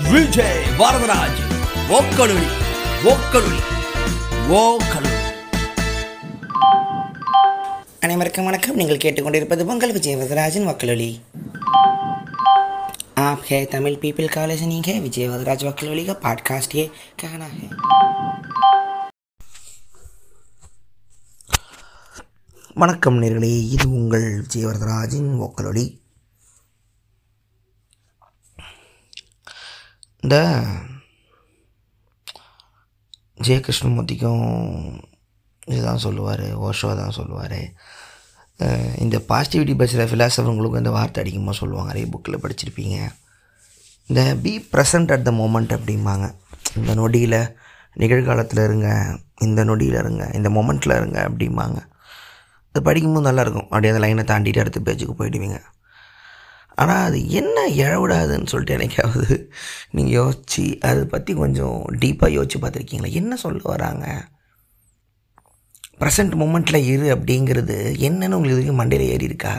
விஜய் வரதராஜ் ஓக்கலுளி ஓக்கலுளி ஓக்கலுளி அனைவருக்கும் வணக்கம் நீங்கள் கேட்டுக்கொண்டிருப்பது பொங்கல் விஜய் வரதராஜன் வக்கலொலி आप है तमिल पीपल का लिसनिंग है विजय वरदराज वकलोली का पॉडकास्ट ये कहना है வணக்கம் நேர்களே இது உங்கள் விஜய் வரதராஜின் ஒக்கலொலி இந்த ஜெய கிருஷ்ணமூர்த்திக்கும் இதுதான் சொல்லுவார் ஓஷோ தான் சொல்லுவார் இந்த பாசிட்டிவிட்டி பேசுகிற ஃபிலாசபருங்களுக்கும் இந்த வார்த்தை அடிக்கும்போது சொல்லுவாங்க நிறைய புக்கில் படிச்சிருப்பீங்க இந்த be present at the moment அப்படிம்பாங்க இந்த நொடியில் நிகழ்காலத்தில் இருங்க இந்த நொடியில் இருங்க இந்த மொமெண்ட்டில் இருங்க அப்படிம்பாங்க அது படிக்கும்போது நல்லாயிருக்கும் அப்படியே அந்த லைனை தாண்டிட்டு அடுத்த பேஜுக்கு போயிடுவீங்க ஆனால் அது என்ன இழவிடாதுன்னு சொல்லிட்டு எனக்காவது நீங்கள் யோசித்து அதை பற்றி கொஞ்சம் டீப்பாக யோசித்து பார்த்துருக்கீங்களா என்ன சொல்ல வராங்க ப்ரெசண்ட் மூமெண்ட்டில் இரு அப்படிங்கிறது என்னன்னு உங்களுக்கு இது வரைக்கும் மண்டையில் ஏறி இருக்கா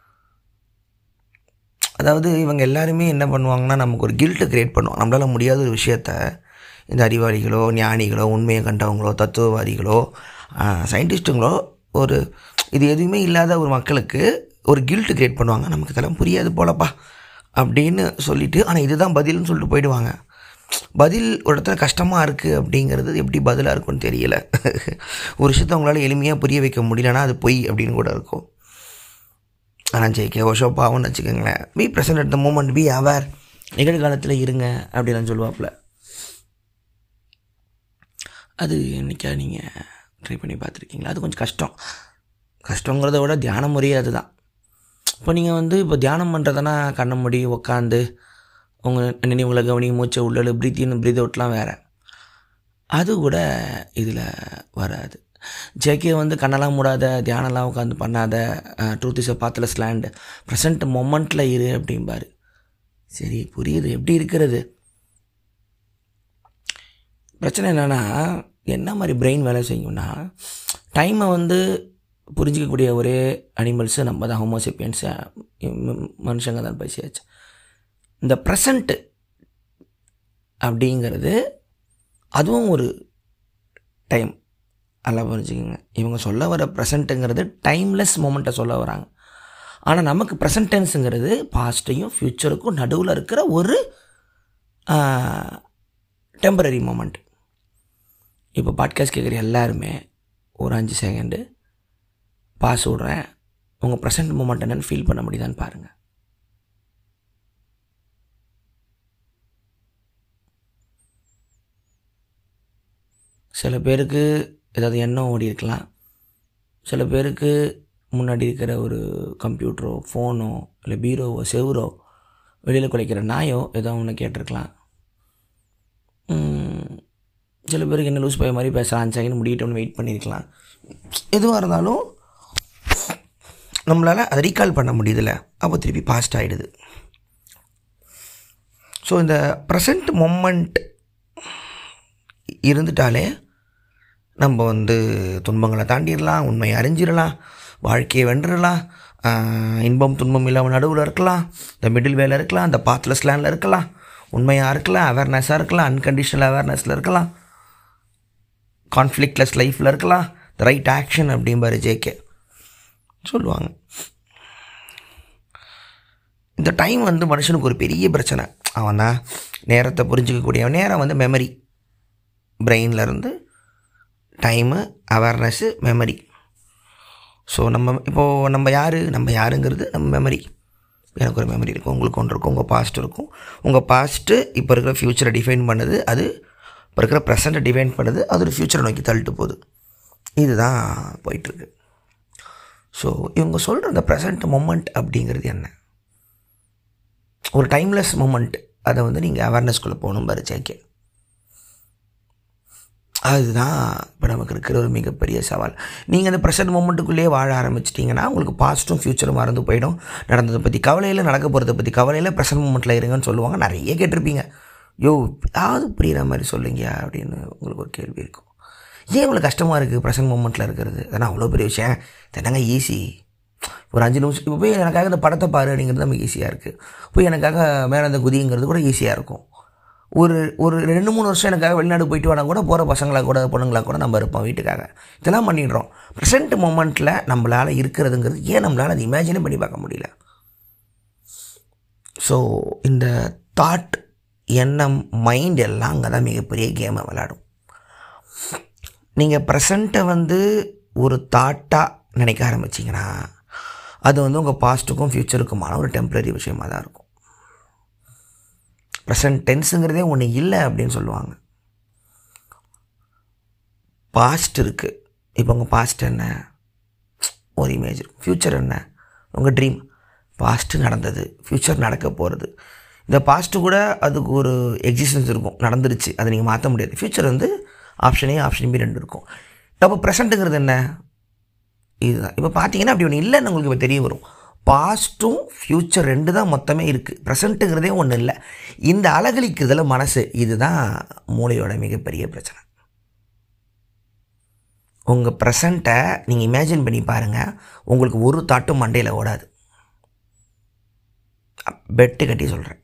அதாவது இவங்க எல்லாருமே என்ன பண்ணுவாங்கன்னா நமக்கு ஒரு கில்ட்டை க்ரியேட் பண்ணுவாங்க நம்மளால் முடியாத ஒரு விஷயத்த இந்த அறிவாளிகளோ ஞானிகளோ உண்மையை கண்டவங்களோ தத்துவவாதிகளோ சயின்டிஸ்ட்டுங்களோ ஒரு இது எதுவுமே இல்லாத ஒரு மக்களுக்கு ஒரு கில்ட்டு க்ரியேட் பண்ணுவாங்க நமக்கு இதெல்லாம் புரியாது போலப்பா அப்படின்னு சொல்லிட்டு ஆனால் இதுதான் பதில்னு சொல்லிட்டு போயிடுவாங்க பதில் ஒரு இடத்துல கஷ்டமாக இருக்குது அப்படிங்கிறது எப்படி பதிலாக இருக்கும்னு தெரியல ஒரு விஷயத்தை அவங்களால எளிமையாக புரிய வைக்க முடியலன்னா அது பொய் அப்படின்னு கூட இருக்கும் ஆனால் ஜெயிக்க ஓஷோ பாவம்னு வச்சுக்கோங்களேன் be present at the moment be அவர் நிகழ்காலத்தில் இருங்க அப்படிலாம் சொல்லுவாப்புல அது என்னைக்கா நீங்கள் ட்ரை பண்ணி பார்த்துருக்கீங்களா அது கொஞ்சம் கஷ்டம் கஷ்டங்கிறத விட தியான முறையே அதுதான் இப்போ நீங்கள் வந்து இப்போ தியானம் பண்ணுறதுனா கண்ணை மூடி உக்காந்து உங்கள் நினைவுகளை கவனி மூச்சை உள்ளு ப்ரீத் இன் ப்ரீத் அவுட்லாம் வேறு அது கூட இதில் வராது ஜேகே வந்து கண்ணெல்லாம் மூடாத தியானம்லாம் உட்காந்து பண்ணாத truth is pathless land present மொமெண்ட்டில் இரு அப்படிம்பாரு சரி புரியுது எப்படி இருக்கிறது பிரச்சனை என்னென்னா என்ன மாதிரி பிரெயின் வேலை செய்யும்னா டைமை வந்து புரிஞ்சிக்கக்கூடிய ஒரே அனிமல்ஸு நம்ம தான் ஹோமோசிப்பியன்ஸு மனுஷங்க தான் பேசியாச்சு இந்த ப்ரெசண்ட்டு அப்படிங்கிறது அதுவும் ஒரு டைம் நல்லா புரிஞ்சுக்கோங்க இவங்க சொல்ல வர ப்ரெசண்ட்டுங்கிறது டைம்லெஸ் மூமெண்ட்டை சொல்ல வராங்க ஆனால் நமக்கு ப்ரெசன்ட் டென்ஸுங்கிறது பாஸ்ட்டையும் ஃப்யூச்சருக்கும் நடுவில் இருக்கிற ஒரு டெம்பரரி மூமெண்ட் இப்போ பாட்காஸ்ட் கேட்குற எல்லாருமே ஒரு அஞ்சு செகண்டு பாஸ் விட்றேன் உங்கள் ப்ரெசன்ட் மூமெண்ட் என்னென்னு ஃபீல் பண்ண முடியுதான்னு பாருங்கள் சில பேருக்கு ஏதாவது எண்ணம் ஓடி இருக்கலாம் சில பேருக்கு முன்னாடி இருக்கிற ஒரு கம்ப்யூட்டரோ ஃபோனோ இல்லை பீரோவோ செவரோ வெளியில் குலைக்கிற நாயோ ஏதோ ஒன்று கேட்டிருக்கலாம் சில பேருக்கு என்ன லூஸ் போய மாதிரி பேசலாம் அஞ்சு செகண்ட் முடியிட்டோன்னு வெயிட் பண்ணியிருக்கலாம் எதுவாக இருந்தாலும் நம்மளால் அதை ரீகால் பண்ண முடியுதில்ல அப்போ திருப்பி பாஸ்ட் ஆகிடுது ஸோ இந்த ப்ரெசண்ட் மொமெண்ட் இருந்துட்டாலே நம்ம வந்து துன்பங்களை தாண்டிடலாம் உண்மையை அறிஞ்சிடலாம் வாழ்க்கையை வென்றுடலாம் இன்பம் துன்பம் இல்லாமல் நடுவில் இருக்கலாம் இந்த மிடில் வேல இருக்கலாம் இந்த பாத்தில் ஸ்லேண்டில் இருக்கலாம் உண்மையாக இருக்கலாம் அவேர்னஸாக இருக்கலாம் அன்கண்டிஷனல் அவேர்னஸில் இருக்கலாம் கான்ஃப்ளிக்ட்லெஸ் லைஃப்பில் இருக்கலாம் த ரைட் ஆக்ஷன் அப்படிம்பாரு ஜேகே சொல்லுவாங்க இந்த டைம் வந்து மனுஷனுக்கு ஒரு பெரிய பிரச்சனை அவன் தான் நேரத்தை புரிஞ்சிக்கக்கூடிய நேரம் வந்து மெமரி பிரெயினில் இருந்து டைமு அவேர்னஸ்ஸு மெமரி ஸோ நம்ம இப்போது நம்ம யார் நம்ம யாருங்கிறது நம்ம மெமரி எனக்கு ஒரு மெமரி இருக்கும் உங்களுக்கு ஒன்று இருக்கும் உங்கள் பாஸ்ட் இருக்கும் உங்கள் பாஸ்ட்டு இப்போ இருக்கிற ஃப்யூச்சரை டிஃபைன் பண்ணுது அது இப்போ இருக்கிற ப்ரெசண்ட்டை டிஃபைன் பண்ணுது அது ஒரு ஃப்யூச்சரை நோக்கி தள்ளிட்டு போகுது இதுதான் போயிட்டுருக்கு ஸோ இவங்க சொல்கிற அந்த ப்ரெசண்ட் மொமெண்ட் அப்படிங்கிறது என்ன ஒரு டைம்லெஸ் மூமெண்ட் அதை வந்து நீங்கள் அவேர்னஸ்குள்ளே போகணும் பாரு ஜேகே அதுதான் இப்போ நமக்கு இருக்கிற ஒரு மிகப்பெரிய சவால் நீங்கள் அந்த ப்ரெசன்ட் மூமெண்ட்டுக்குள்ளேயே வாழ ஆரம்பிச்சிட்டிங்கன்னா உங்களுக்கு பாஸ்ட்டும் ஃப்யூச்சரும் மறந்து போயிடும் நடந்ததை பற்றி கவலையில் நடக்க போகிறத பற்றி கவலையில் ப்ரெசன்ட் மூமெண்ட்டில் இருங்கன்னு சொல்லுவாங்க நிறைய கேட்டிருப்பீங்க யோ யாவது புரிகிற மாதிரி சொல்லுங்க அப்படின்னு உங்களுக்கு ஒரு கேள்வி இருக்கும் ஏன் இவ்வளோ கஷ்டமாக இருக்குது ப்ரெசன்ட் மூமெண்ட்டில் இருக்கிறது அதனால் அவ்வளோ பெரிய விஷயம் என்னங்க ஈஸி ஒரு அஞ்சு நிமிஷம் இப்போ போய் எனக்காக இந்த படத்தை பாரு அப்படிங்கிறது நமக்கு ஈஸியாக இருக்குது போய் எனக்காக மேலே அந்த குதிங்கிறது கூட ஈஸியாக இருக்கும் ஒரு ஒரு ரெண்டு மூணு வருஷம் எனக்காக வெளிநாடு போயிட்டு வரா கூட போகிற பசங்களா கூட பொண்ணுங்களா கூட நம்ம இருப்போம் வீட்டுக்காக இதெல்லாம் பண்ணிடுறோம் ப்ரெசென்ட் மூமெண்ட்டில் நம்மளால் இருக்கிறதுங்கிறது ஏன் நம்மளால் அதை இமேஜினே பண்ணி பார்க்க முடியல ஸோ இந்த தாட் எண்ணம் மைண்ட் எல்லாம் அங்கே தான் மிகப்பெரிய கேமை விளையாடும் நீங்கள் ப்ரெசண்ட்டை வந்து ஒரு தாட்டாக நினைக்க ஆரம்பிச்சிங்கன்னா அது வந்து உங்கள் பாஸ்ட்டுக்கும் ஃப்யூச்சருக்குமான ஒரு டெம்ப்ரரி விஷயமாக தான் இருக்கும் ப்ரெசன்ட் டென்ஸுங்கிறதே ஒன்று இல்லை அப்படின்னு சொல்லுவாங்க பாஸ்ட் இருக்குது இப்போ உங்கள் பாஸ்ட் என்ன ஒரு இமேஜ் இருக்கும் ஃப்யூச்சர் என்ன உங்கள் ட்ரீம் பாஸ்ட்டு நடந்தது ஃப்யூச்சர் நடக்க போகிறது இந்த பாஸ்ட்டு கூட அதுக்கு ஒரு எக்ஸிஸ்டன்ஸ் இருக்கும் நடந்துருச்சு அதை நீங்கள் மாற்ற முடியாது ஃப்யூச்சர் வந்து ஆப்ஷன் ஏ ஆப்ஷன் பி ரெண்டு இருக்கும் அப்போ ப்ரெசண்ட்டுங்கிறது என்ன இதுதான் இப்போ பார்த்தீங்கன்னா அப்படி ஒன்று இல்லைன்னு உங்களுக்கு இப்போ தெரிய வரும் பாஸ்ட்டும் ஃப்யூச்சர் ரெண்டு தான் மொத்தமே இருக்குது ப்ரெசண்ட்டுங்கிறதே ஒன்றும் இல்லை இந்த அலகழிக்கிறதுல மனசு இதுதான் மூளையோட மிகப்பெரிய பிரச்சனை உங்கள் ப்ரெசண்ட்டை நீங்கள் இமேஜின் பண்ணி பாருங்கள் உங்களுக்கு ஒரு தாட்டும் மண்டையில் ஓடாது பெட்டு கட்டி சொல்கிறேன்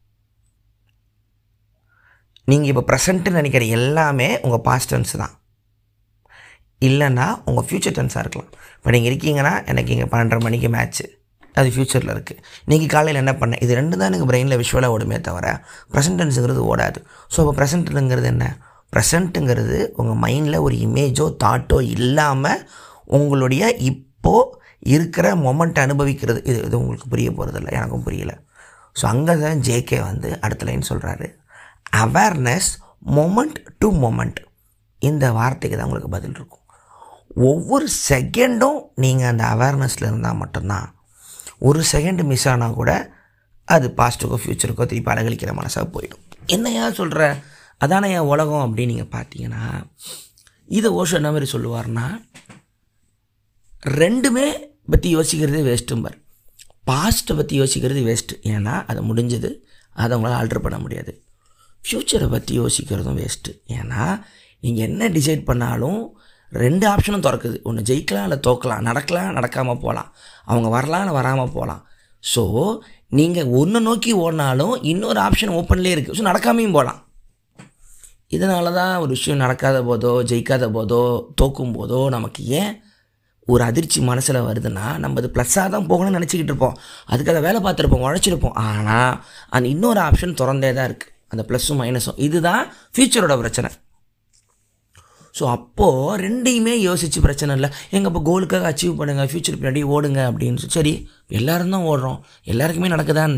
நீங்கள் இப்போ ப்ரெசண்ட்டுன்னு நினைக்கிற எல்லாமே உங்கள் பாஸ்ட் டென்ஸ் தான் இல்லைன்னா உங்கள் ஃப்யூச்சர் டென்ஸாக இருக்கலாம் இப்போ நீங்கள் இருக்கீங்கன்னா எனக்கு இங்கே பன்னெண்டரை மணிக்கு மேட்ச்சு அது ஃப்யூச்சரில் இருக்குது நீங்கள் காலையில் என்ன பண்ண இது ரெண்டு தான் எனக்கு பிரெயினில் விஷுவலாக ஓடுமே தவிர ப்ரெசன்ட் டென்ஸுங்கிறது ஓடாது ஸோ இப்போ ப்ரெசண்ட்டுங்கிறது என்ன ப்ரெசண்ட்டுங்கிறது உங்கள் மைண்டில் ஒரு இமேஜோ தாட்டோ இல்லாமல் உங்களுடைய இப்போது இருக்கிற மொமெண்ட் அனுபவிக்கிறது இது இது உங்களுக்கு புரிய போகிறதில்ல எனக்கும் புரியல ஸோ அங்கே தான் ஜேகே வந்து அடுத்த லைன் சொல்கிறாரு அவேர்னஸ் மொமெண்ட் டு மொமெண்ட் இந்த வார்த்தைக்கு தான் உங்களுக்கு பதில் இருக்கும் ஒவ்வொரு செகண்டும் நீங்கள் அந்த அவேர்னஸில் இருந்தால் மட்டும்தான் ஒரு செகண்ட் மிஸ் ஆனால் கூட அது பாஸ்ட்டுக்கோ ஃப்யூச்சருக்கோ திருப்பி அலகழிக்கிற மனசாக போயிடும் என்னையா சொல்கிற அதானே என் உலகம் அப்படின்னு நீங்கள் பார்த்தீங்கன்னா இதை ஓஷோ என்ன மாதிரி சொல்லுவார்னா ரெண்டுமே பற்றி யோசிக்கிறதே வேஸ்ட்டும்பார் பாஸ்ட்டை பற்றி யோசிக்கிறது வேஸ்ட்டு ஏன்னா அது முடிஞ்சது அதை உங்களால் ஆல்ட்ரு பண்ண முடியாது ஃப்யூச்சரை பற்றி யோசிக்கிறதும் வேஸ்ட்டு ஏன்னா நீங்கள் என்ன டிசைட் பண்ணாலும் ரெண்டு ஆப்ஷனும் திறக்குது ஒன்று ஜெயிக்கலாம் இல்லை தோக்கலாம் நடக்கலாம் நடக்காமல் போகலாம் அவங்க வரலாம் இல்லை வராமல் போகலாம் ஸோ நீங்கள் ஒன்று நோக்கி ஓடினாலும் இன்னொரு ஆப்ஷன் ஓப்பன்லேயே இருக்குது ஸோ நடக்காமையும் போகலாம் இதனால தான் ஒரு விஷயம் நடக்காத போதோ ஜெயிக்காத போதோ தோக்கும் போதோ நமக்கு ஏன் ஒரு அதிர்ச்சி மனசில் வருதுன்னா நம்ம அது ப்ளஸ்ஸாக தான் போகணும்னு நினச்சிக்கிட்டு இருப்போம் அதுக்கு அதை வேலை பார்த்துருப்போம் உழைச்சிருப்போம் ஆனால் அந்த இன்னொரு ஆப்ஷன் திறந்தே தான் இருக்குது அந்த ப்ளஸ்ஸும் மைனஸும் இதுதான் ஃப்யூச்சரோட பிரச்சனை ஸோ அப்போது ரெண்டையுமே யோசித்து பிரச்சனை இல்லை எங்கள் இப்போ கோலுக்காக அச்சீவ் பண்ணுங்கள் ஃப்யூச்சர் பின்னாடி ஓடுங்க அப்படின்னு சொல்லி சரி எல்லாரும் தான் ஓடுறோம் எல்லாருக்குமே நடக்குதா என்ன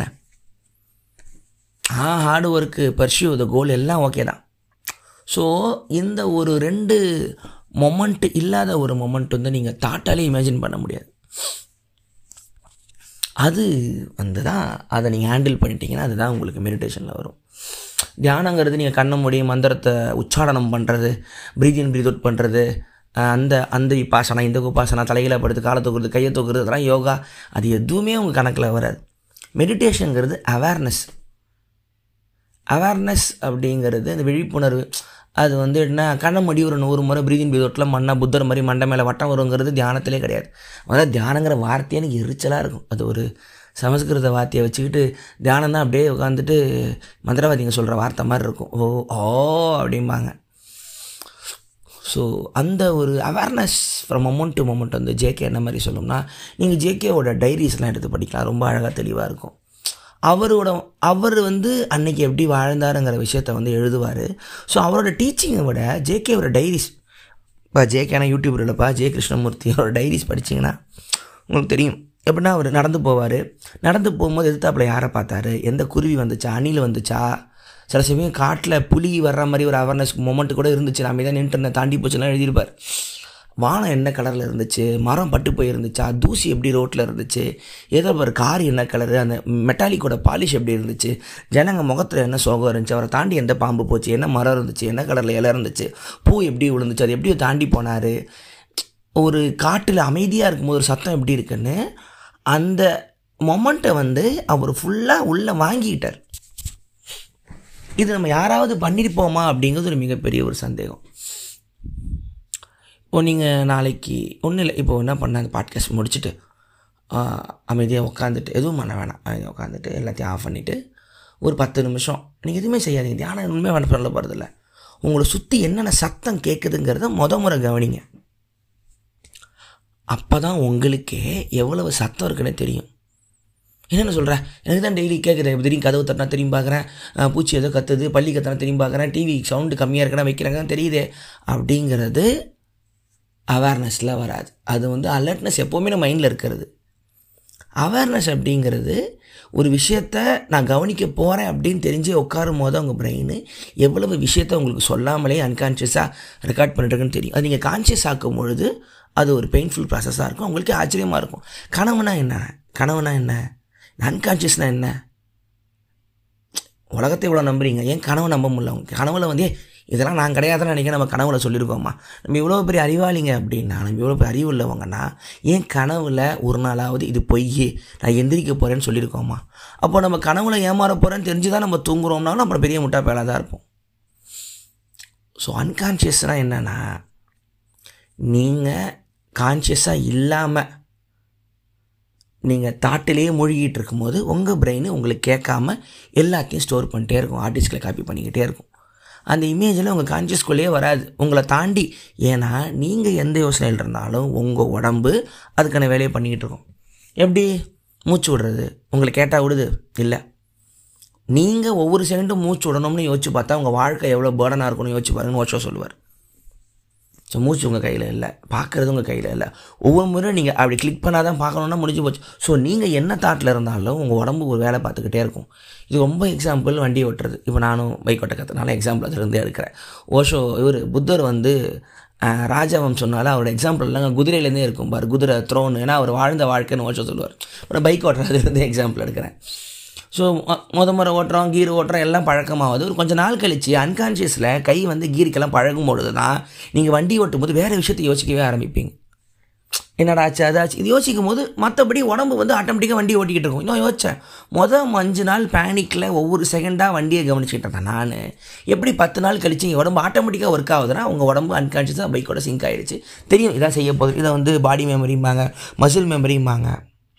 ஆ ஹார்ட் ஒர்க்கு பர்ஷ்யூ த கோல் எல்லாம் ஓகே தான் ஸோ இந்த ஒரு ரெண்டு மொமெண்ட் இல்லாத ஒரு மொமெண்ட் வந்து நீங்கள் தாட்டாலே இமேஜின் பண்ண முடியாது அது வந்து தான் அதை நீங்கள் ஹேண்டில் பண்ணிட்டீங்கன்னா அதுதான் உங்களுக்கு மெடிடேஷனில் வரும் தியானங்கிறது நீங்கள் கண்ண மூடி மந்திரத்தை உச்சாடனம் பண்ணுறது ப்ரீத் இன் ப்ரீத் அவுட் பண்ணுறது அந்த அந்த உபாசனா இந்த உபாசனா தலையில் படுத்து காலை தூக்குறது கையை தூக்குறது அதெல்லாம் யோகா அது எதுவுமே உங்கள் கணக்கில் வராது மெடிடேஷனுங்கிறது அவேர்னஸ் அவேர்னஸ் அப்படிங்கிறது இந்த விழிப்புணர்வு அது வந்து என்ன கண்ணை மடி ஒரு நூறு முறை பிரீதிங் பிரீதோட்டில் மண்ணா புத்தர் மாதிரி மண்டை மேலே வட்டம் வருங்கிறது தியானத்திலே கிடையாது அதாவது தியானங்கிற வார்த்தையே எனக்கு எரிச்சலாக இருக்கும் அது ஒரு சமஸ்கிருத வார்த்தையை வச்சுக்கிட்டு தியானம் தான் அப்படியே உட்காந்துட்டு மந்திரவாதிங்க சொல்கிற வார்த்தை மாதிரி இருக்கும் ஓ ஓ அப்படிம்பாங்க ஸோ அந்த ஒரு awareness from moment to moment வந்து ஜேகே என்ன மாதிரி சொல்லணும்னா நீங்கள் ஜேகேவோட டைரிஸ்லாம் எடுத்து படிக்கலாம் ரொம்ப அழகாக தெளிவாக இருக்கும் அவரோட அவர் வந்து அன்னைக்கு எப்படி வாழ்ந்தாருங்கிற விஷயத்த வந்து எழுதுவார் ஸோ அவரோட டீச்சிங்கை விட ஜேகேவோட டைரிஸ் இப்போ ஜேகேனா யூடியூப் இல்லைப்பா ஜெய கிருஷ்ணமூர்த்தி அவரோட டைரிஸ் படிச்சிங்கன்னா உங்களுக்கு தெரியும் எப்படின்னா அவர் நடந்து போவார் நடந்து போகும்போது எதிர்த்தாப்புல யாரை பார்த்தாரு எந்த குருவி வந்துச்சா அணில் வந்துச்சா சில சமயம் காட்டில் புலி வர்ற மாதிரி ஒரு அவேர்னஸ் மொமெண்ட் கூட இருந்துச்சு நான் தான் நின்று தாண்டி போச்சுலாம் எழுதியிருப்பார் வானம் என்ன கலரில் இருந்துச்சு மரம் பட்டு போயிருந்துச்சா தூசி எப்படி ரோட்டில் இருந்துச்சு ஏதோ ஒரு கார் என்ன கலரு அந்த மெட்டாலிக்கோட பாலிஷ் எப்படி இருந்துச்சு ஜனங்க முகத்தில் என்ன சோகம் இருந்துச்சு அவரை தாண்டி எந்த பாம்பு போச்சு என்ன மரம் இருந்துச்சு என்ன கலரில் இலை இருந்துச்சு பூ எப்படி விழுந்துச்சு அது எப்படி தாண்டி போனார் ஒரு காட்டில் அமைதியாக இருக்கும்போது ஒரு சத்தம் எப்படி இருக்குன்னு அந்த மொமெண்ட்டை வந்து அவர் ஃபுல்லாக உள்ளே வாங்கிக்கிட்டார் இது நம்ம யாராவது பண்ணியிருப்போமா அப்படிங்கிறது ஒரு மிகப்பெரிய ஒரு சந்தேகம் இப்போ நீங்கள் நாளைக்கு ஒன்றும் இல்லை இப்போ என்ன பண்ண அந்த பாட்காஸ்ட் முடிச்சுட்டு அமைதியாக உட்காந்துட்டு எதுவும் பண்ண வேணாம் அமைதியாக உட்காந்துட்டு எல்லாத்தையும் ஆஃப் பண்ணிவிட்டு ஒரு பத்து நிமிஷம் நீங்கள் எதுவுமே செய்யாதீங்க தியானம் உண்மையாக பண்ண சொல்ல போகிறதில்ல உங்களை சுற்றி என்னென்ன சத்தம் கேட்குதுங்கிறத முத முறை கவனிங்க அப்போ தான் உங்களுக்கே எவ்வளவு சத்தம் இருக்குன்னு தெரியும் என்னென்ன சொல்கிறேன் எனக்கு தான் டெய்லி கேட்குறேன் திடீர்னு கதவு தட்டினா திரும்பி பார்க்குறேன் அஹ் பூச்சி ஏதோ கத்துது பள்ளி கத்தினா திரும்பி பார்க்குறேன் டிவி சவுண்டு கம்மியாக இருக்கனா வைக்கிறாங்க தெரியுதே அப்படிங்கிறது அவேர்னஸில் வராது அது வந்து அலர்ட்னஸ் எப்போவுமே நம்ம மைண்டில் இருக்கிறது அவேர்னஸ் அப்படிங்கிறது ஒரு விஷயத்த நான் கவனிக்க போகிறேன் அப்படின்னு தெரிஞ்சு உட்காரும் போது உங்கள் பிரெயின் எவ்வளவு விஷயத்த உங்களுக்கு சொல்லாமலே அன்கான்ஷியஸாக ரெக்கார்ட் பண்ணிட்டுருக்குன்னு தெரியும் அது நீங்கள் கான்ஷியஸ் ஆக்கும் பொழுது அது ஒரு பெயின்ஃபுல் ப்ராசஸாக இருக்கும் உங்களுக்கே ஆச்சரியமாக இருக்கும் கனவுனா என்ன கனவுனா என்ன அன்கான்ஷியஸ்னால் என்ன உலகத்தை இவ்வளோ நம்புறீங்க ஏன் கனவு நம்ப முடியல அவங்க கனவுல வந்து "ஏய், இதெல்லாம் நான் கிடையாதுன்னு நினைக்க நம்ம கனவுல சொல்லியிருக்கோமா நம்ம இவ்வளோ பெரிய அறிவாளிங்க அப்படின்னா நம்ம இவ்வளோ பெரிய அறிவு உள்ளவங்கன்னா ஏன் கனவுல ஒரு நாளாவது இது பொய் நான் எந்திரிக்க போகிறேன்னு சொல்லியிருக்கோமா அப்போ நம்ம கனவுல ஏமாற போகிறேன்னு தெரிஞ்சு தான் நம்ம தூங்குறோம்னாலும் அப்புறம் பெரிய முட்டா பேலாக தான் இருப்போம் ஸோ அன்கான்ஷியஸ்னால் என்னென்னா நீங்கள் கான்ஷியஸாக இல்லாமல் நீங்கள் தாட்டிலேயே மூழ்கிட்டு இருக்கும்போது உங்கள் பிரெயின் உங்களுக்கு கேட்காம எல்லாத்தையும் ஸ்டோர் பண்ணிட்டே இருக்கும் ஆர்டிஸ்டில் காப்பி பண்ணிக்கிட்டே இருக்கும் அந்த இமேஜில் உங்கள் கான்ஷியஸ்குள்ளேயே வராது உங்களை தாண்டி ஏன்னா நீங்கள் எந்த யோசனையில் இருந்தாலும் உங்கள் உடம்பு அதுக்கான வேலையை பண்ணிக்கிட்டு இருக்கும் எப்படி மூச்சு விடுறது உங்களை கேட்டால் விடுது இல்லை நீங்கள் ஒவ்வொரு செகண்டும் மூச்சு விடணும்னு யோசிச்சு பார்த்தா உங்கள் வாழ்க்கை எவ்வளோ பேர்டனாக இருக்கும்னு யோசிச்சு பாருங்கன்னு ஓச்சோ சொல்லுவார் ஸோ மூச்சு உங்கள் கையில் இல்லை பார்க்குறது உங்கள் கையில் இல்லை ஒவ்வொரு முறை நீங்கள் அப்படி கிளிக் பண்ணால் தான் பார்க்கணுன்னா முடிஞ்சு போச்சு ஸோ நீங்கள் என்ன தாட்டில் இருந்தாலும் உங்கள் உடம்பு ஒரு வேலை பார்த்துக்கிட்டே இருக்கும் இது ரொம்ப எக்ஸாம்பிள் வண்டி ஓட்டுறது இப்போ நானும் பைக் ஓட்ட கற்றுனால எக்ஸாம்பிள் அதிலிருந்தே எடுக்கிறேன் ஓஷோ இவர் புத்தர் வந்து அஹ், ராஜவம் சொன்னால அவரோட எக்ஸாம்பிள் இல்லைங்க குதிரையிலேருந்தே இருக்கும் பாரு குதிரை த்ரோன் ஏன்னா அவர் வாழ்ந்த வாழ்க்கைன்னு ஓஷோ சொல்லுவார் அப்புறம் பைக் ஓட்டுறதுலேருந்தே எக்ஸாம்பிள் எடுக்கிறேன் ஸோ முத முறை ஓட்டுறோம் கீர் ஓட்டுறோம் எல்லாம் பழக்கமாகுது ஒரு கொஞ்ச நாள் கழிச்சு அன்கான்ஷியஸில் கை வந்து கீருக்கெல்லாம் பழகும் பொழுது தான் நீங்கள் வண்டி ஓட்டும் போது வேறு விஷயத்தை யோசிக்கவே ஆரம்பிப்பீங்க என்னடா ஆச்சு அதாச்சு இது யோசிக்கும் போது மற்றபடி உடம்பு வந்து ஆட்டோமேட்டிக்காக வண்டி ஓட்டிக்கிட்டு இருக்கும் இன்னும் யோசித்தேன் மொதல் அஞ்சு நாள் பேனிக்கில் ஒவ்வொரு செகண்டாக வண்டியை கவனிச்சுக்கிட்டு இருந்தேன் நான் எப்படி பத்து நாள் கழிச்சு என் உடம்பு ஆட்டோமேட்டிக்காக ஒர்க் ஆகுதுன்னா உங்கள் உடம்பு அன்கான்ஷியஸாக பைக்கோட சிங்க் ஆகிடுச்சு தெரியும் இதான் செய்ய போகுது இதை வந்து பாடி மெமரிம்பாங்க மசில் மெமரிம்பாங்க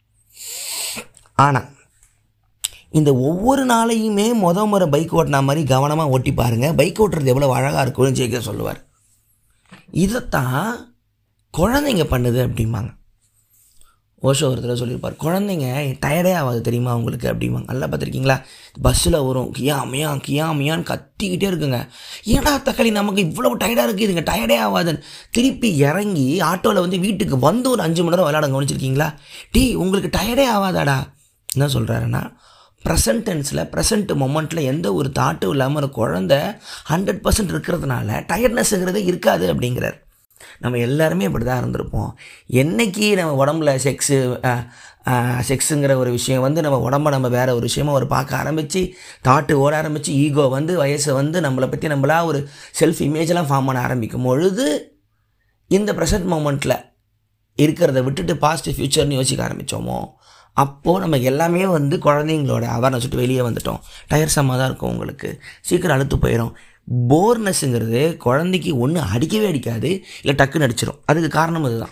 ஆனால் இந்த ஒவ்வொரு நாளையுமே முத முறை பைக் ஓட்டின மாதிரி கவனமாக ஓட்டி பாருங்கள் பைக் ஓட்டுறது எவ்வளோ அழகாக இருக்கும்னு ஜெயிக்க சொல்லுவார் இதைத்தான் குழந்தைங்க பண்ணுது அப்படிம்பாங்க ஓஷோ ஒரு தடவை சொல்லியிருப்பார் குழந்தைங்க டயர்டே ஆகாது தெரியுமா உங்களுக்கு அப்படிம்பாங்க நல்லா பார்த்துருக்கீங்களா பஸ்ஸில் வரும் கியா மியா கியா மியான்னு கத்திக்கிட்டே இருக்குங்க ஏன்டா தக்காளி நமக்கு இவ்வளோ டயர்டாக இருக்குது இதுங்க டயர்டே ஆகாதுன்னு திருப்பி இறங்கி ஆட்டோவில் வந்து வீட்டுக்கு வந்து ஒரு அஞ்சு மணி நேரம் விளையாட கவனிச்சிருக்கீங்களா டீ உங்களுக்கு டயர்டே ஆகாதாடா என்ன சொல்கிறாருன்னா ப்ரெசன்ட் டென்ஸில் ப்ரெசன்ட் மொமெண்ட்டில் எந்த ஒரு தாட்டும் இல்லாமல் ஒரு குழந்தை ஹண்ட்ரட் பர்சன்ட் இருக்கிறதுனால டயர்ட்னஸ்ங்கிறதே இருக்காது அப்படிங்கிறார் நம்ம எல்லாருமே இப்படி தான் இருந்திருப்போம் என்னைக்கு நம்ம உடம்புல செக்ஸு செக்ஸுங்கிற ஒரு விஷயம் வந்து நம்ம உடம்ப நம்ம வேற ஒரு விஷயமா ஒரு பார்க்க ஆரம்பித்து தாட்டு ஓட ஆரம்பித்து ஈகோ வந்து வயசை வந்து நம்மளை பற்றி நம்மளா ஒரு செல்ஃப் இமேஜெல்லாம் ஃபார்ம் பண்ண ஆரம்பிக்கும் பொழுது இந்த ப்ரெசன்ட் மூமெண்ட்டில் இருக்கிறத விட்டுட்டு பாஸ்ட் ஃப்யூச்சர்னு யோசிக்க ஆரம்பித்தோமோ அப்போது நம்ம எல்லாமே வந்து குழந்தைங்களோட அவேர்னஸ் விட்டு வெளியே வந்துட்டோம் டயர்ஸமாக தான் இருக்கும் உங்களுக்கு சீக்கிரம் அழுத்து போயிடும் போர்னஸ்ங்கிறது குழந்தைக்கு ஒன்று அடிக்கவே அடிக்காது இல்லை டக்குன்னு அடிச்சிடும் அதுக்கு காரணம் இதுதான்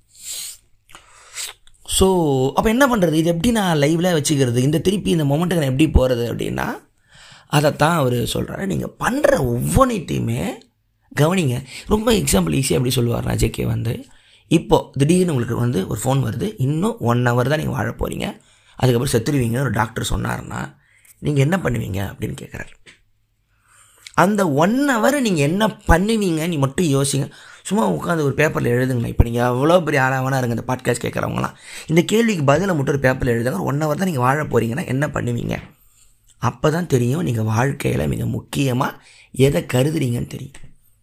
ஸோ அப்போ என்ன பண்ணுறது இது எப்படி நான் லைவில் வச்சுக்கிறது இந்த திருப்பி இந்த மொமெண்ட்டுக்கு நான் எப்படி போகிறது அப்படின்னா அதைத்தான் அவர் சொல்கிறாரு நீங்கள் பண்ணுற ஒவ்வொன்றைட்டையுமே கவனிங்க ரொம்ப எக்ஸாம்பிள் ஈஸியாக எப்படி சொல்லுவார் ராஜேகே வந்து இப்போது திடீர்னு உங்களுக்கு வந்து ஒரு ஃபோன் வருது இன்னும் ஒன் ஹவர் தான் நீங்கள் வாழ போகிறீங்க அதுக்கப்புறம் செத்துருவீங்கன்னு ஒரு டாக்டர் சொன்னார்னா நீங்கள் என்ன பண்ணுவீங்க அப்படின்னு கேட்குறாரு அந்த ஒன் ஹவர் நீங்கள் என்ன பண்ணுவீங்க நீ மட்டும் யோசிங்க சும்மா உட்காந்து ஒரு பேப்பரில் எழுதுங்க இப்போ நீங்கள் எவ்வளோ பெரிய ஆளாவனா இருங்க இந்த பாட்காஸ்ட் கேட்குறவங்களாம் இந்த கேள்விக்கு பதிலை மட்டும் ஒரு பேப்பரில் எழுதுங்க ஒன் ஹவர் தான் நீங்கள் வாழ போகிறீங்கன்னா என்ன பண்ணுவீங்க அப்போ தான் தெரியும் நீங்கள் வாழ்க்கையில் மிக முக்கியமாக எதை கருதுறீங்கன்னு தெரியும்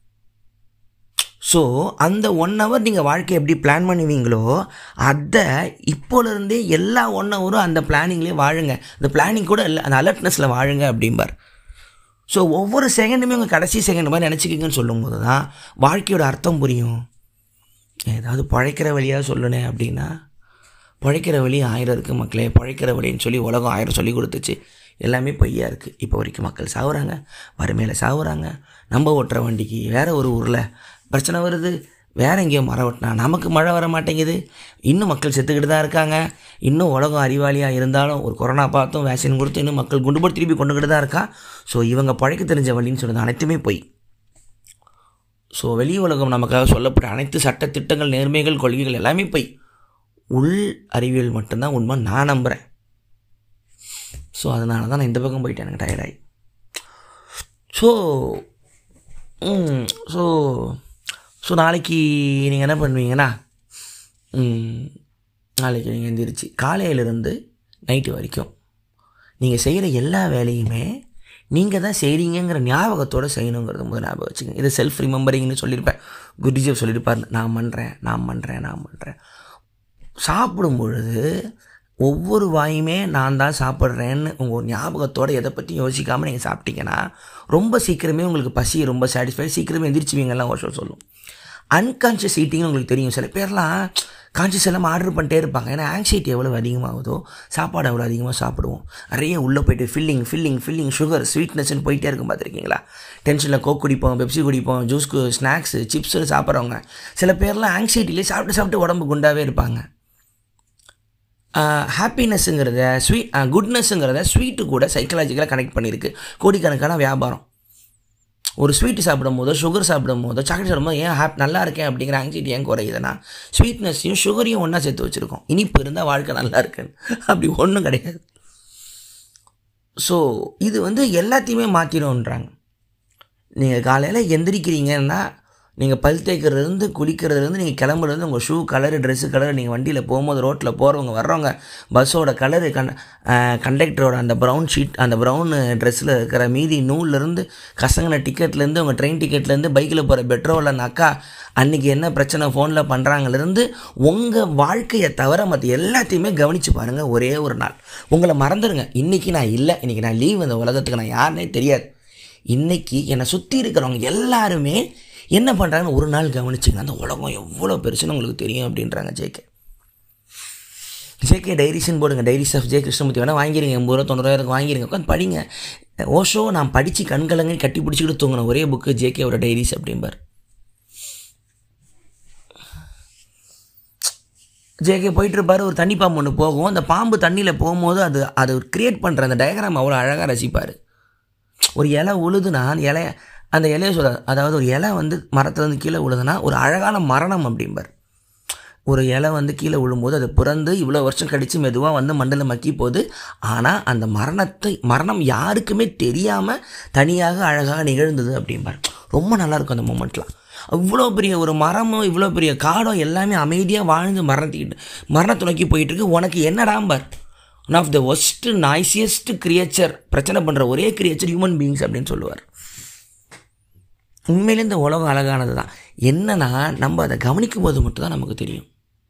ஸோ அந்த ஒன் ஹவர் நீங்கள் வாழ்க்கையை எப்படி பிளான் பண்ணுவீங்களோ அதை இப்போலேருந்தே எல்லா ஒன் ஹவரும் அந்த பிளானிங்லேயே வாழுங்க அந்த பிளானிங் கூட இல்லை அந்த அலர்ட்னஸில் வாழுங்க அப்படிம்பார் ஸோ ஒவ்வொரு செகண்டுமே உங்கள் கடைசி செகண்ட் மாதிரி நினச்சிக்கிங்கன்னு சொல்லும்போது தான் வாழ்க்கையோட அர்த்தம் புரியும் ஏதாவது பழைக்கிற வழியாக சொல்லணே அப்படின்னா பழைக்கிற வழி ஆயிரம் இருக்குது மக்களே பழைக்கிற வழின்னு சொல்லி உலகம் ஆயிரம் சொல்லி கொடுத்துச்சு எல்லாமே பொய்யா இருக்குது இப்போ வரைக்கும் மக்கள் சாகுறாங்க வறுமையில் சாகுறாங்க நம்ம ஓட்டுற வண்டிக்கு வேறு ஒரு ஊரில் பிரச்சனை வருது வேற எங்கேயோ மரம் வெட்டினா நமக்கு மழை வர மாட்டேங்குது இன்னும் மக்கள் செத்துக்கிட்டு தான் இருக்காங்க இன்னும் உலகம் அறிவாளியாக இருந்தாலும் ஒரு கொரோனா பார்த்தும் வேக்சின் கொடுத்து இன்னும் மக்கள் குண்டு போட்டு திருப்பி கொண்டுக்கிட்டு தான் இருக்கா ஸோ இவங்க பழைக்க தெரிஞ்ச வழின்னு சொன்னது அனைத்துமே போய் ஸோ வெளி உலகம் நமக்காக சொல்லப்பட்ட அனைத்து சட்ட திட்டங்கள் நேர்மைகள் கொள்கைகள் எல்லாமே போய் உள் அறிவியல் மட்டும்தான் உண்மை நான் நம்புகிறேன் ஸோ அதனால தான் நான் இந்த பக்கம் போயிட்டேன் எனக்கு டயர்டாகி ஸோ ஸோ ஸோ நாளைக்கு நீங்கள் என்ன பண்ணுவீங்கன்னா ம், நாளைக்கு நீங்கள் எந்திரிச்சு காலையிலேருந்து நைட்டு வரைக்கும் நீங்கள் செய்கிற எல்லா வேலையுமே நீங்கள் தான் செய்கிறீங்கிற ஞாபகத்தோடு செய்யணுங்கிறது முதல் ஞாபகம் வச்சுக்கோங்க இது செல்ஃப் ரிமெம்பரிங்னு சொல்லியிருப்பேன் குருஜிஎஃப் சொல்லியிருப்பார் நான் பண்ணுறேன் நான் பண்ணுறேன் நான் பண்ணுறேன் சாப்பிடும் பொழுது ஒவ்வொரு வாயுமே நான் தான் சாப்பிட்றேன்னு உங்கள் ஒரு ஞாபகத்தோட எதை பற்றி யோசிக்காமல் நீங்கள் சாப்பிட்டீங்கன்னா ரொம்ப சீக்கிரமே உங்களுக்கு பசி ரொம்ப சாட்டிஸ்ஃபை சீக்கிரமே எந்திரிச்சுவீங்கலாம் ஒரு சொல்லும் அன்கான்ஷியஸ் ஈட்டிங்னு உங்களுக்கு தெரியும் சில பேர்லாம் கான்ஷியஸ் எல்லாம் ஆர்டர் பண்ணிட்டே இருப்பாங்க ஏன்னா ஆங்ஸைட்டி எவ்வளோ அதிகமாகுதோ சாப்பாடு எவ்வளோ அதிகமாக சாப்பிடுவோம் நிறைய உள்ளே போயிட்டு ஃபில்லிங் ஃபில்லிங் ஃபில்லிங் சுகர் ஸ்வீட்னஸ்னு போயிட்டே இருக்கும் பார்த்துருக்கீங்களா டென்ஷனில் கோக் குடிப்போம் பெப்சி குடிப்போம் ஜூஸ்க்கு ஸ்நாக்ஸு சிப்ஸ்னு சாப்பிட்றவங்க சில பேர்லாம் ஆங்ஸைட்டிலே சாப்பிட்டு சாப்பிட்டு உடம்பு குண்டாவே இருப்பாங்க ஹாப்பினஸ்ஸுங்கிறத ஸ்வீட் குட்னஸ்ஸுங்கிறத ஸ்வீட்டு கூட சைக்கலாஜிக்கலாக கனெக்ட் பண்ணியிருக்கு கோடிக்கணக்கான வியாபாரம் ஒரு ஸ்வீட்டு சாப்பிடும் போதோ சுகர் சாப்பிடும் போதோ சாக்லேட் சாப்பிடும்போது ஏன் ஹாப் நல்லா இருக்கேன் அப்படிங்கிற ஆங்ஸைட்டி ஏன் குறையுதுன்னா ஸ்வீட்னஸையும் சுகரையும் ஒன்றா சேர்த்து வச்சுருக்கோம் இனிப்பு இருந்தால் வாழ்க்கை நல்லா இருக்குன்னு அப்படி ஒன்றும் கிடையாது ஸோ இது வந்து எல்லாத்தையுமே மாற்றிடும்ன்றாங்க நீங்கள் காலையில் எந்திரிக்கிறீங்கன்னா நீங்கள் பல் தேய்க்கிறதுலேருந்து குளிக்கிறதுலேருந்து நீங்கள் கிளம்புறது உங்கள் ஷூ கலரு ட்ரெஸ்ஸு கலர் நீங்கள் வண்டியில் போகும்போது ரோட்டில் போகிறவங்க வர்றவங்க பஸ்ஸோட கலரு கண் கண்டக்டரோட அந்த ப்ரௌன் ஷீட் அந்த ப்ரௌன் ட்ரெஸ்ஸில் இருக்கிற மீதி நூல்லேருந்து கசங்கின டிக்கெட்லேருந்து உங்கள் ட்ரெயின் டிக்கெட்லேருந்து பைக்கில் போகிற பெட்ரோல் அந்த அக்கா அன்றைக்கி என்ன பிரச்சனை ஃபோனில் பண்ணுறாங்கலேருந்து உங்கள் வாழ்க்கையை தவிர மற்ற எல்லாத்தையுமே கவனித்து பாருங்கள் ஒரே ஒரு நாள் உங்களை மறந்துடுங்க இன்றைக்கி நான் இல்லை இன்றைக்கி நான் லீவ் இந்த உலகத்துக்கு நான் யாருனே தெரியாது இன்றைக்கி என்னை சுற்றி இருக்கிறவங்க எல்லாருமே என்ன பண்ணுறாங்கன்னு ஒரு நாள் கவனிச்சுங்க அந்த உலகம் எவ்வளோ பெருசுன்னு உங்களுக்கு தெரியும் அப்படின்றாங்க ஜேகே ஜேகே டைரிஸ்ன்னு போடுங்க டைரிஸ் ஆஃப் ஜே கிருஷ்ணமூர்த்தி வேணால் வாங்கிருங்க எண்பது ரூபா தொண்ணூறுவாயிரம் வாங்கிருங்க உட்காந்து படிங்க ஓஷோ நான் படித்து கண்கலங்க கட்டி பிடிச்சிக்கிட்டு தூங்கின ஒரே புக்கு ஜேகேவோட டைரிஸ் அப்படிம்பார் ஜேகே போயிட்டு இருப்பாரு ஒரு தண்ணி பாம்பு ஒன்று போகும் அந்த பாம்பு தண்ணியில் போகும்போது அது அது கிரியேட் பண்ணுற அந்த டயக்ராம் அவ்வளோ அழகாக ரசிப்பார் ஒரு இலை உழுதுனா அந்த இலைய அந்த இலையை சொல்ல அதாவது ஒரு இலை வந்து மரத்துலேருந்து கீழே விழுதுன்னா ஒரு அழகான மரணம் அப்படிம்பார் ஒரு இலை வந்து கீழே விழும்போது அது பிறந்து இவ்வளோ வருஷம் கழித்து மெதுவாக வந்து மண்டல மக்கி போகுது ஆனால் அந்த மரணத்தை மரணம் யாருக்குமே தெரியாமல் தனியாக அழகாக நிகழ்ந்தது அப்படிம்பார் ரொம்ப நல்லாயிருக்கும் அந்த மூமெண்ட்லாம் அவ்வளோ பெரிய ஒரு மரமும் இவ்வளோ பெரிய காடும் எல்லாமே அமைதியாக வாழ்ந்து மரணத்திக்கிட்டு மரணத்தை நோக்கி போயிட்டுருக்கு உனக்கு என்னடாம்பார் one of the most noisiest creature பிரச்சனை பண்ணுற ஒரே கிரியேச்சர் ஹியூமன் பீயிங்ஸ் அப்படின்னு சொல்லுவார் உண்மையிலே இந்த உலகம் அழகானது தான் என்னன்னா நம்ம அதை கவனிக்கும் போது மட்டும்தான் நமக்கு தெரியும்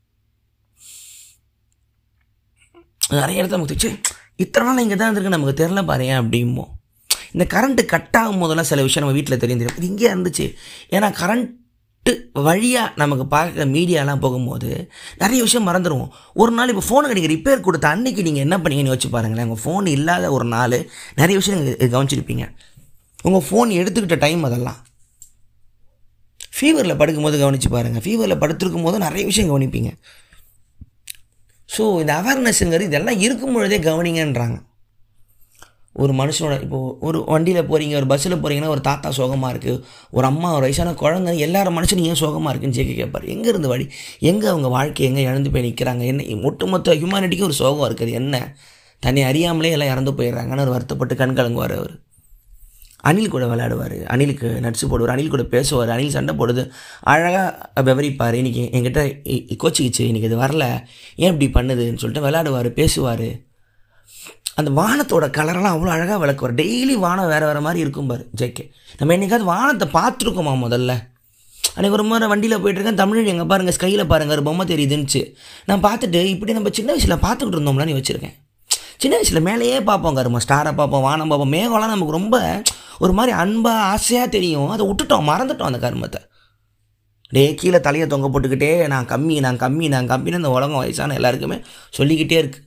நிறைய இடத்துல நமக்கு தெரிச்சு இத்தனை நாள் இங்கே தான் இருந்திருக்கு நமக்கு தெரில பாரு அப்படிம்போம் இந்த கரண்ட்டு கட் ஆகும் போதெல்லாம் சில விஷயம் நம்ம வீட்டில் தெரியும் தெரியும் இது இங்கே இருந்துச்சு ஏன்னா கரண்ட்டு வழியாக நமக்கு பார்க்க மீடியாலாம் போகும்போது நிறைய விஷயம் மறந்துடுவோம் ஒரு நாள் இப்போ ஃபோனுக்கு நீங்கள் ரிப்பேர் கொடுத்த அன்னைக்கு நீங்கள் என்ன பண்ணீங்கன்னு யோசிச்சு பாருங்களேன் உங்கள் ஃபோன் இல்லாத ஒரு நாள் நிறைய விஷயம் நீங்கள் கவனிச்சிருப்பீங்க உங்கள் ஃபோன் எடுத்துக்கிட்ட டைம் அதெல்லாம் ஃபீவரில் படுக்கும்போது கவனித்து பாருங்கள் ஃபீவரில் படுத்திருக்கும் போது நிறைய விஷயம் கவனிப்பீங்க ஸோ இந்த அவேர்னஸ்ங்கிறது இதெல்லாம் இருக்கும் பொழுதே கவனிங்கன்றாங்க ஒரு மனுஷனோட இப்போது ஒரு வண்டியில் போகிறீங்க ஒரு பஸ்ஸில் போகிறீங்கன்னா ஒரு தாத்தா சோகமாக இருக்குது ஒரு அம்மா ஒரு வயசான குழந்தை எல்லாரும் மனுஷனும் ஏன் சோகமாக இருக்குன்னு ஜேகே கேட்பார் எங்கே இருந்து வழி எங்கே அவங்க வாழ்க்கை எங்கே இழந்து போய் நிற்கிறாங்க என்ன ஒட்டுமொத்த ஹியூமானிட்டிக்கும் ஒரு சோகம் இருக்குது என்ன தன்னை அறியாமலே எல்லாம் இறந்து போயிடுறாங்கன்னு ஒரு வருத்தப்பட்டு கண் கலங்குவார் அவர் அணில் கூட விளையாடுவார் அணிலுக்கு நட்ஸு போடுவார் அணில் கூட பேசுவார் அணில் சண்டை போடுது அழகாக விவரிப்பார் இன்றைக்கி என்கிட்ட கோச்சிக்கிச்சு இன்றைக்கி இது வரல ஏன் இப்படி பண்ணுதுன்னு சொல்லிட்டு விளையாடுவார் பேசுவார் அந்த வானத்தோட கலரெல்லாம் அவ்வளோ அழகாக விளக்குவார் டெய்லி வானம் வேறு வேறு மாதிரி இருக்கும் பாரு ஜேகே நம்ம என்னைக்காவது வானத்தை பார்த்துருக்கோமா முதல்ல அன்றைக்கி ஒரு முறை வண்டியில் போயிட்டுருக்கேன் தமிழ் எங்கே பாருங்கள் ஸ்கையில் பாருங்கள் ஒரு பொம்மை தெரியுதுன்னுச்சு நான் பார்த்துட்டு இப்படி நம்ம சின்ன வயசில் பார்த்துக்கிட்டு இருந்தோம்லான்னு வச்சுருக்கேன் சின்ன வயசில் மேலேயே பார்ப்போம் கருமா ஸ்டாரை பார்ப்போம் வானம் பார்ப்போம் மேகம்லாம் நமக்கு ரொம்ப ஒரு மாதிரி அன்பாக ஆசையாக தெரியும் அதை விட்டுட்டோம் மறந்துட்டோம் அந்த கருமத்தை டே கீழே தலையை தொங்க போட்டுக்கிட்டே நான் கம்மி நான் கம்மி நான் கம்மின்னு இந்த உலகம் வயசான எல்லாருக்குமே சொல்லிக்கிட்டே இருக்கு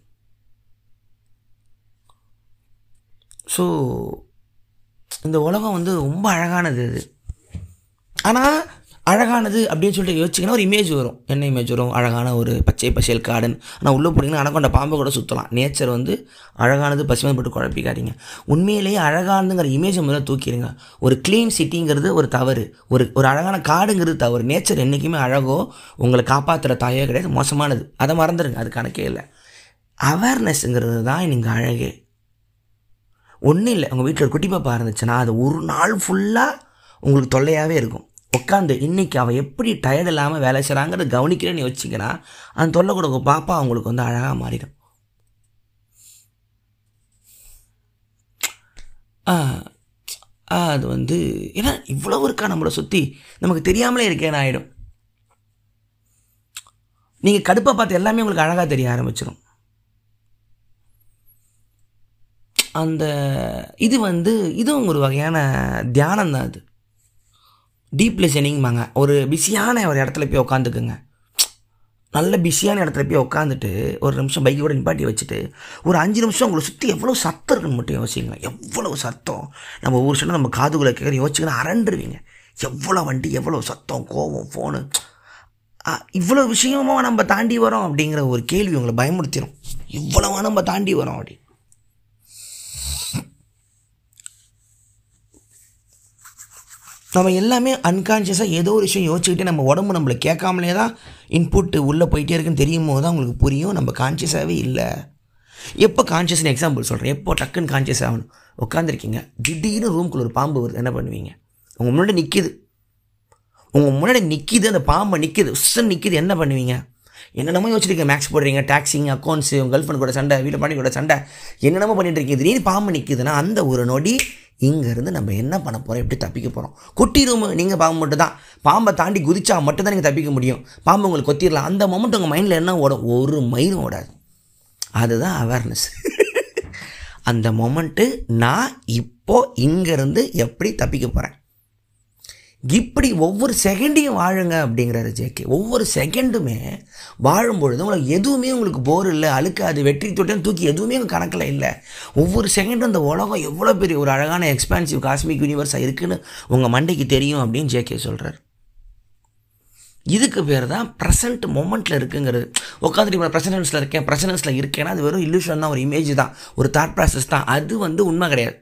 ஸோ இந்த உலகம் வந்து ரொம்ப அழகானது இது ஆனால் அழகானது அப்படின்னு சொல்லிட்டு யோசிச்சிங்கன்னா ஒரு இமேஜ் வரும் என்ன இமேஜ் வரும் அழகான ஒரு பச்சை பசேல் கார்டன் ஆனால் உள்ளே போனீங்கன்னா அனகொண்ட பாம்பை கூட சுற்றலாம் நேச்சர் வந்து அழகானது பசுமை போட்டு குழப்பிக்காதீங்க உண்மையிலேயே அழகானதுங்கிற இமேஜை முதல்ல தூக்கிடுங்க ஒரு க்ளீன் சிட்டிங்கிறது ஒரு தவறு ஒரு ஒரு அழகான காடுங்கிறது தவறு நேச்சர் என்றைக்குமே அழகோ உங்களை காப்பாற்றுற தாயோ கிடையாது மோசமானது அதை மறந்துடுங்க அது கணக்கே இல்லை அவேர்னஸ்ங்கிறது தான் நீங்கள் அழகே ஒன்றும் இல்லை உங்கள் வீட்டில் ஒரு குட்டி பாப்பா இருந்துச்சுன்னா அது ஒரு நாள் ஃபுல்லாக உங்களுக்கு தொல்லையாகவே இருக்கும் உட்காந்து இன்னைக்கு அவள் எப்படி டயர்ட் இல்லாமல் வேலை செய்கிறாங்கிறத கவனிக்கிறேன்னு யோசிச்சிங்கன்னா அந்த தொல்லை கூட உங்கள் பாப்பா அவங்களுக்கு வந்து அழகாக மாறிடும் ஆ, ஆ, அது வந்து ஏன்னா இவ்வளவு இருக்கா நம்மளை சுற்றி நமக்கு தெரியாமலே இருக்கேன்னு ஆகிடும் நீங்கள் கடுப்பை பார்த்து எல்லாமே உங்களுக்கு அழகாக தெரிய ஆரம்பிச்சிடும் அந்த இது வந்து இதுவும் ஒரு வகையான தியானம் தான் அது டீப் லிசனிங்பாங்க ஒரு பிஸியான ஒரு இடத்துல போய் உட்காந்துக்குங்க நல்ல பிஸியான இடத்துல போய் உட்காந்துட்டு ஒரு நிமிஷம் பைக்கை கூட நிப்பாட்டி வச்சுட்டு ஒரு அஞ்சு நிமிஷம் உங்களை சுற்றி எவ்வளோ சத்தம் இருக்குன்னு மட்டும் யோசிங்க எவ்வளோ சத்தம் நம்ம ஒவ்வொரு சொன்னால் நம்ம காதுகளை கேட்குற யோசிச்சுங்கன்னா அரண்டுருவீங்க எவ்வளோ வண்டி எவ்வளோ சத்தம் கோவம் ஃபோனு இவ்வளோ விஷயமா நம்ம தாண்டி வரோம் அப்படிங்கிற ஒரு கேள்வி உங்களை பயமுறுத்திடும் இவ்வளவா நம்ம தாண்டி வரோம் அப்படி நம்ம எல்லாமே அன்கான்ஷியஸாக ஏதோ ஒரு விஷயம் யோசிச்சுக்கிட்டே நம்ம உடம்பு நம்மளை கேட்காமலே தான் இன்புட்டு உள்ளே போயிட்டே இருக்குன்னு தெரியும் போது தான் உங்களுக்கு புரியும் நம்ம கான்ஷியஸாகவே இல்லை எப்போ கான்ஷியஸ்னு எக்ஸாம்பிள் சொல்கிறேன் எப்போ டக்குன்னு கான்ஷியஸ் ஆகணும் உட்காந்துருக்கீங்க திடீர்னு ரூம்குள்ள ஒரு பாம்பு வருது என்ன பண்ணுவீங்க உங்கள் முன்னாடி நிற்கிது உங்கள் முன்னாடி நிற்கிது அந்த பாம்பை நிற்கிது உஸ்ஸன் நிற்கிது என்ன பண்ணுவீங்க என்னென்னமோ யோசிச்சிருக்கீங்க மேக்ஸ் போடுறீங்க டாக்ஸிங் அக்கௌண்ட்ஸு உங்கள் கேர்ள் ஃப்ரெண்ட் கூட சண்டை வீட்டில் பண்ணி கூட சண்டை என்னென்னமோ பண்ணிட்டு இருக்கீங்க திடீர்னு பாம்பு நிற்கிதுன்னா அந்த ஒரு நொடி இங்கேருந்து நம்ம என்ன பண்ண போகிறோம் எப்படி தப்பிக்க போகிறோம் கொட்டி ரூமு நீங்கள் பாம்பு மட்டும் தான் பாம்பை தாண்டி குதிச்சா மட்டும் தான் நீங்கள் தப்பிக்க முடியும் பாம்பு உங்களுக்கு கொத்திடலாம் அந்த மொமெண்ட் உங்கள் மைண்டில் என்ன ஓடும் ஒரு மயிலும் ஓடாது அதுதான் அவேர்னஸ் அந்த மொமெண்ட்டு நான் இப்போ இங்கேருந்து எப்படி தப்பிக்க போகிறேன் இப்படி ஒவ்வொரு செகண்டையும் வாழுங்க அப்படிங்கிறாரு ஜேகே ஒவ்வொரு செகண்டுமே வாழும்பொழுது உங்களுக்கு எதுவுமே உங்களுக்கு போர் இல்லை அழுக்காது வெற்றி தொட்டம் தூக்கி எதுவுமே உங்கள் கணக்கில் இல்லை ஒவ்வொரு செகண்டும் இந்த உலகம் எவ்வளோ பெரிய ஒரு அழகான எக்ஸ்பான்சிவ் காஸ்மிக் யூனிவர்ஸாக இருக்குன்னு உங்கள் மண்டைக்கு தெரியும் அப்படின்னு ஜேகே சொல்கிறார் இதுக்கு பேர் தான் ப்ரெசன்ட் மொமெண்ட்டில் இருக்குங்கிறது உட்காந்துட்டு இப்போ ப்ரெசனன்ஸில் இருக்கேன் ப்ரெசனன்ஸில் இருக்கேன்னா அது வெறும் இல்லூஷன் தான் ஒரு இமேஜ் தான் ஒரு தாட் ப்ராசஸ் தான் அது வந்து உண்மை கிடையாது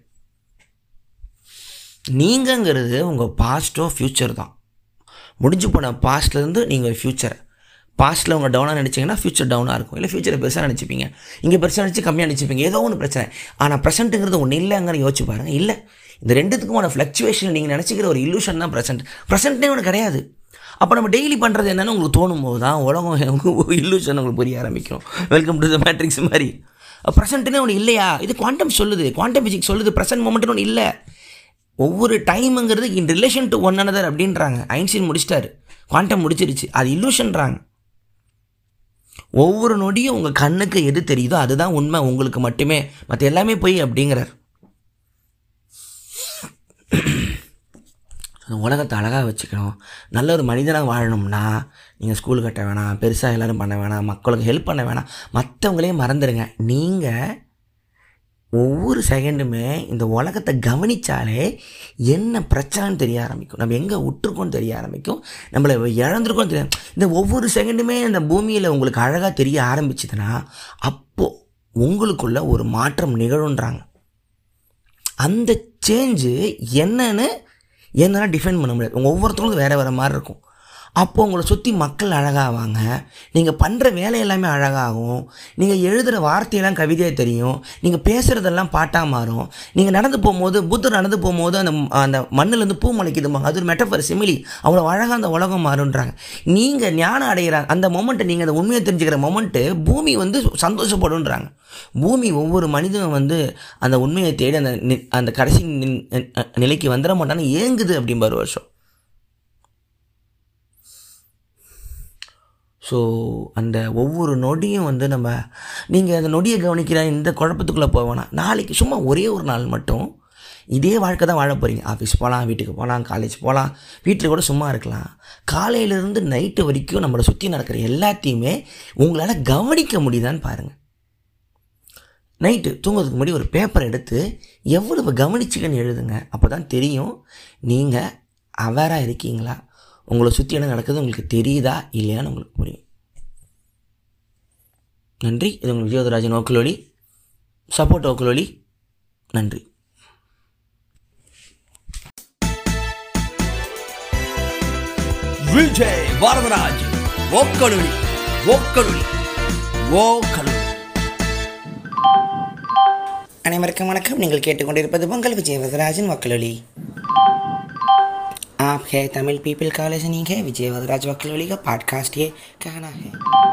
நீங்கங்கிறது உங்கள் பாஸ்ட்டோ ஃப்யூச்சர் தான் முடிஞ்சு போன பாஸ்ட்லேருந்து நீங்கள் ஃப்யூச்சர் பாஸ்ட்டில் உங்கள் டவுனாக நினச்சிங்கன்னா ஃப்யூச்சர் டவுனாக இருக்கும் இல்லை ஃப்யூச்சரை பெருசாக நினச்சிப்பீங்க இங்கே பெருசாக நினச்சி கம்மியாக நினச்சிப்பீங்க ஏதோ ஒன்று பிரச்சனை ஆனால் ப்ரெசென்ட்டுங்கிறது ஒன்று இல்லைங்கிற யோசிச்சு பாருங்கள் இல்லை இந்த ரெண்டுத்துக்குமான ஃப்ளக்சுவேஷன் நீங்கள் நினச்சிக்கிற ஒரு இல்லூஷன் தான் ப்ரெசென்ட் ப்ரெசென்ட்னே ஒன்று கிடையாது அப்போ நம்ம டெய்லி பண்ணுறது என்னன்னு உங்களுக்கு தோணும் போது தான் உலகம் இல்லூஷன் உங்களுக்கு புரிய ஆரம்பிக்கும் வெல்கம் டு த மேட்ரிக்ஸ் மாதிரி ப்ரெசென்ட்னே ஒன்று இல்லையா இது குவாண்டம் சொல்லுது குவாண்டம் ஃபிசிக்ஸ் சொல்லுது ப்ரெசென்ட் மொமெண்ட்னு ஒன்று இல்லை ஒவ்வொரு டைமுங்கிறது in relation to one another அப்படின்றாங்க ஐன்ஸ்டீன் முடிச்சிட்டாரு குவாண்டம் முடிச்சிருச்சு அது இல்லூஷன்றாங்க ஒவ்வொரு நொடியும் உங்கள் கண்ணுக்கு எது தெரியுதோ அதுதான் உண்மை உங்களுக்கு மட்டுமே மற்ற எல்லாமே போய் அப்படிங்கிறார் அந்த உலகத்தை அழகாக வச்சுக்கணும் நல்ல ஒரு மனிதனாக வாழணும்னா நீங்கள் ஸ்கூல் கட்ட வேணாம் பெருசாக எல்லோரும் பண்ண வேணாம் மக்களுக்கு ஹெல்ப் பண்ண வேணாம் மற்றவங்களையும் மறந்துடுங்க நீங்கள் ஒவ்வொரு செகண்டுமே இந்த உலகத்தை கவனித்தாலே என்ன பிரச்சனைன்னு தெரிய ஆரம்பிக்கும் நம்ம எங்கே விட்டுருக்கோம்னு தெரிய ஆரம்பிக்கும் நம்மளை இழந்திருக்கோம்னு தெரியும் இந்த ஒவ்வொரு செகண்டுமே இந்த பூமியில் உங்களுக்கு அழகாக தெரிய ஆரம்பிச்சதுன்னா அப்போது உங்களுக்குள்ள ஒரு மாற்றம் நிகழுன்றாங்க அந்த சேஞ்சு என்னன்னு என்னால் டிஃபைன் பண்ண முடியாது உங்கள் ஒவ்வொருத்தவங்களுக்கும் வேறு வேறு மாதிரி இருக்கும் அப்போ உங்களை சுற்றி மக்கள் அழகாவாங்க நீங்கள் பண்ணுற வேலை எல்லாமே அழகாகும் நீங்கள் எழுதுகிற வார்த்தையெல்லாம் கவிதையாக தெரியும் நீங்கள் பேசுகிறதெல்லாம் பாட்டாக மாறும் நீங்கள் நடந்து போகும்போது புத்தர் நடந்து போகும்போது அந்த அந்த மண்ணிலேருந்து பூ முளைக்குதுமாங்க அது ஒரு மெட்டஃபர் சிமிலி அவ்வளோ அழகாக அந்த உலகம் மாறுன்றாங்க நீங்கள் ஞானம் அடைகிற அந்த மொமெண்ட்டை நீங்கள் அந்த உண்மையை தெரிஞ்சுக்கிற மொமெண்ட்டு பூமி வந்து சந்தோஷப்படுன்றாங்க பூமி ஒவ்வொரு மனிதனும் வந்து அந்த உண்மையை தேடி அந்த நி- அந்த கடைசி நி- நிலைக்கு வந்துட மாட்டான்னு ஏங்குது அப்படிம்பாரு வருஷம் ஸோ அந்த ஒவ்வொரு நொடியும் வந்து நம்ம நீங்கள் அந்த நொடியை கவனிக்கிற இந்த குழப்பத்துக்குள்ளே போக வேணாம் நாளைக்கு சும்மா ஒரே ஒரு நாள் மட்டும் இதே வாழ்க்கை தான் வாழ போகிறீங்க ஆஃபீஸ் போகலாம் வீட்டுக்கு போகலாம் காலேஜ் போகலாம் வீட்டில் கூட சும்மா இருக்கலாம் காலையிலேருந்து நைட்டு வரைக்கும் நம்மளை சுற்றி நடக்கிற எல்லாத்தையுமே உங்களால் கவனிக்க முடியுதான்னு பாருங்கள் நைட்டு தூங்குறதுக்கு முன்னாடி ஒரு பேப்பர் எடுத்து எவ்வளவு கவனிச்சுக்கன்னு எழுதுங்க அப்போ தான் தெரியும் நீங்கள் அவேராக இருக்கீங்களா உங்களை சுற்றி என்ன நடக்குது உங்களுக்கு தெரியுதா இல்லையான்னு உங்களுக்கு புரியும் நன்றி இது உங்கள் விஜயதராஜன் ஓக்கலொலி சப்போர்ட் ஓக்கலொலி நன்றி விஜய் வரதராஜ் ஓக்கலுளி ஓக்கலுளி ஓக்கலுளி அனைவருக்கும் வணக்கம் நீங்கள் கேட்டுக்கொண்டிருப்பது உங்கள் விஜய் வரதராஜன் வக்கலொலி आप है तमिल पीपल का लिसनिंग है विजय वदराज वकलोली का पॉडकास्ट ये कहना है